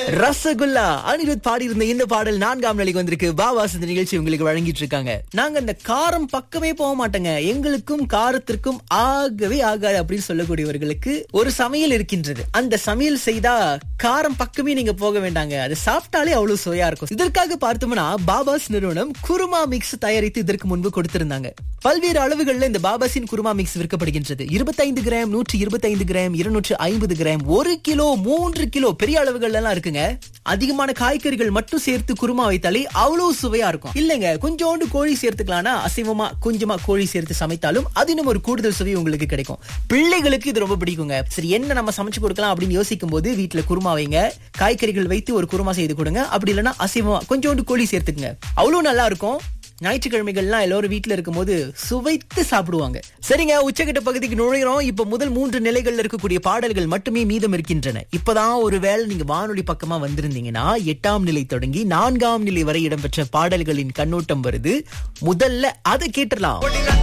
ரசகுல்லா அனிருத் பாடியிருந்த இந்த பாடல் நான்காம் நிலைக்கு வந்திருக்கு பாபாஸ் இந்த நிகழ்ச்சி உங்களுக்கு வழங்கிட்டு இருக்காங்க நாங்க இந்த காரம் பக்கமே போக மாட்டோங்க எங்களுக்கும் காரத்திற்கும் ஆகவே ஆகாது அப்படின்னு சொல்லக்கூடியவர்களுக்கு ஒரு சமையல் இருக்கின்றது அந்த சமையல் செய்தா காரம் பக்கமே நீங்க போக வேண்டாங்க அது சாப்பிட்டாலே அவ்வளவு சுவையா இருக்கும் இதற்காக பார்த்தோம்னா பாபாஸ் நிறுவனம் குருமா மிக்ஸ் தயாரித்து இதற்கு முன்பு கொடுத்திருந்தாங்க பல்வேறு அளவுகள்ல இந்த பாபாஸின் குருமா மிக்ஸ் விற்கப்படுகின்றது இருபத்தைந்து கிராம் நூற்றி இருபத்தைந்து கிராம் இருநூற்று ஐம்பது கிராம் ஒரு கிலோ மூன்று கிலோ பெரிய அளவுகள் எல்லாம் இருக்குங்க அதிகமான காய்கறிகள் மட்டும் சேர்த்து குருமா வைத்தாலே அவ்வளவு சுவையா இருக்கும் இல்லங்க கொஞ்சோண்டு கோழி சேர்த்துக்கலாம்னா அசைவமா கொஞ்சமா கோழி சேர்த்து சமைத்தாலும் அது இன்னும் ஒரு கூடுதல் சுவை உங்களுக்கு கிடைக்கும் பிள்ளைகளுக்கு இது ரொம்ப பிடிக்குங்க சரி என்ன நம்ம சமைச்சு கொடுக்கலாம் அப்படின்னு யோசிக்கும் போது வீட்டுல குருமா வைங்க காய்கறிகள் வைத்து ஒரு குருமா செய்து கொடுங்க அப்படி இல்லைன்னா அசைவமா கொஞ்சோண்டு கோழி சேர்த்துக்குங்க அவ்வளவு நல்லா இருக்கும் ஞாயிற்றுக்கிழமைகள்லாம் எல்லாரும் வீட்ல இருக்கும்போது சுவைத்து சாப்பிடுவாங்க சரிங்க உச்சக்கட்ட பகுதிக்கு நுழைகிறோம் இப்ப முதல் மூன்று நிலைகள்ல இருக்கக்கூடிய பாடல்கள் மட்டுமே மீதம் இருக்கின்றன இப்பதான் ஒரு வேளை நீங்க வானொலி பக்கமா வந்திருந்தீங்கன்னா எட்டாம் நிலை தொடங்கி நான்காம் நிலை வரை இடம்பெற்ற பாடல்களின் கண்ணோட்டம் வருது முதல்ல அதை கேட்டுடலாம்